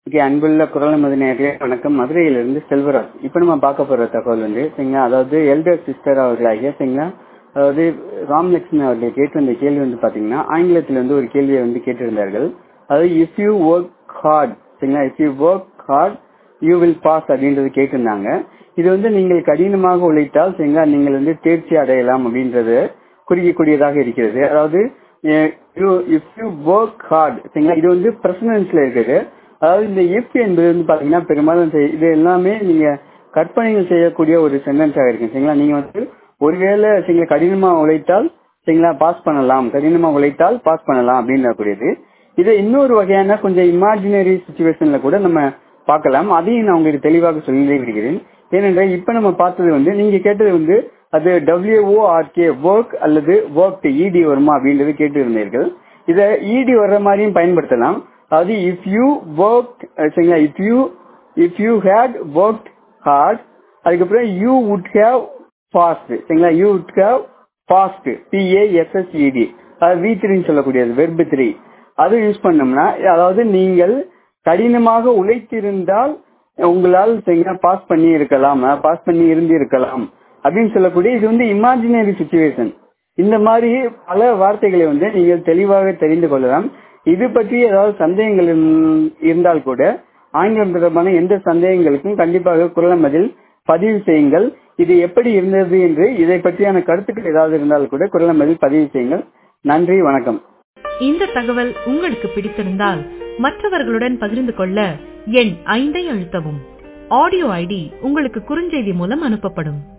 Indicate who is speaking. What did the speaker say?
Speaker 1: okay அன்புள்ள குரல் நமது நேர்களே வணக்கம் மதுரையிலிருந்து செல்வராஜ் இப்போ நம்ம பார்க்க போற தகவல் வந்து சரிங்களா அதாவது எல்டர் சிஸ்டர் அவர்களாகிய சரிங்களா அதாவது ராம்லட்சுமி அவர்கள் கேட்டு வந்த கேள்வி வந்து பாத்தீங்கன்னா ஆங்கிலத்தில் வந்து ஒரு கேள்வியை வந்து கேட்டிருந்தார்கள் அதாவது இஃப் யூ ஒர்க் ஹார்ட் சரிங்களா if you work hard you will pass அப்படின்றது கேட்டிருந்தாங்க இது வந்து நீங்கள் கடினமாக உழைத்தால் சரிங்களா நீங்கள் வந்து தேர்ச்சி அடையலாம் அப்படின்றது குறிக்கக்கூடியதாக இருக்கிறது அதாவது இஃப் யூ ஒர்க் ஹார்ட் சரிங்களா இது வந்து பிரசனன்ஸ்ல இருக்குது அதாவது இந்த இஃப் என்பது வந்து பாத்தீங்கன்னா பெரும்பாலும் செய்- இது எல்லாமே நீங்க கற்பனைகள் செய்யக்கூடிய ஒரு சென்டென்ஸாக இருக்கு சரிங்களா நீங்க வந்து ஒருவேளை சரிங்களா கடினமா உழைத்தால் சரிங்களா பாஸ் பண்ணலாம் கடினமா உழைத்தால் பாஸ் பண்ணலாம் அப்படின்னு கூடியது இதை இன்னொரு வகையான கொஞ்சம் இமேஜினரி சுச்சுவேஷன்ல கூட நம்ம பார்க்கலாம் அதையும் நான் உங்களுக்கு தெளிவாக சொல்லி விடுகிறேன் ஏனென்றால் இப்ப நம்ம பார்த்தது வந்து நீங்க கேட்டது வந்து அது டபிள்யூஓ ஆர்கே ஒர்க் அல்லது ஒர்க் இடி வருமா அப்படின்றது கேட்டு இருந்தீர்கள் இதை இடி வர்ற மாதிரியும் பயன்படுத்தலாம் அதாவது இஃப் யூ ஒர்க் சரிங்களா if you if you had work hard அதுக்கப்புறம் யூ வுட் ஹேவ் ஃபாஸ்ட் சரிங்களா you would have passed P A S S E D அது வி த்ரீன்னு சொல்லக்கூடியது வெர்பு த்ரீ அது யூஸ் பண்ணோம்னா அதாவது நீங்கள் கடினமாக உழைத்திருந்தால் உங்களால் சரிங்களா பாஸ் பண்ணி இருக்கலாம் பாஸ் பண்ணி இருந்து இருக்கலாம் அப்படின்னு சொல்லக்கூடிய இது வந்து இமேஜினரி சுச்சுவேஷன் இந்த மாதிரி பல வார்த்தைகளை வந்து நீங்கள் தெளிவாக தெரிந்து கொள்ளலாம் இது பற்றி ஏதாவது சந்தேகங்கள் இருந்- இருந்தால் கூட ஆங்கிலம் தொடர்பான எந்த சந்தேகங்களுக்கும் கண்டிப்பாக குரல் பதில் பதிவு செய்யுங்கள் இது எப்படி இருந்தது என்று இதை பற்றியான கருத்துக்கள் ஏதாவது இருந்தால் கூட குரல் பதில் பதிவு செய்யுங்கள் நன்றி வணக்கம்
Speaker 2: இந்த தகவல் உங்களுக்கு பிடித்திருந்தால் மற்றவர்களுடன் பகிர்ந்து கொள்ள எண் ஐந்தை அழுத்தவும் ஆடியோ ஐடி உங்களுக்கு குறுஞ்செய்தி மூலம் அனுப்பப்படும்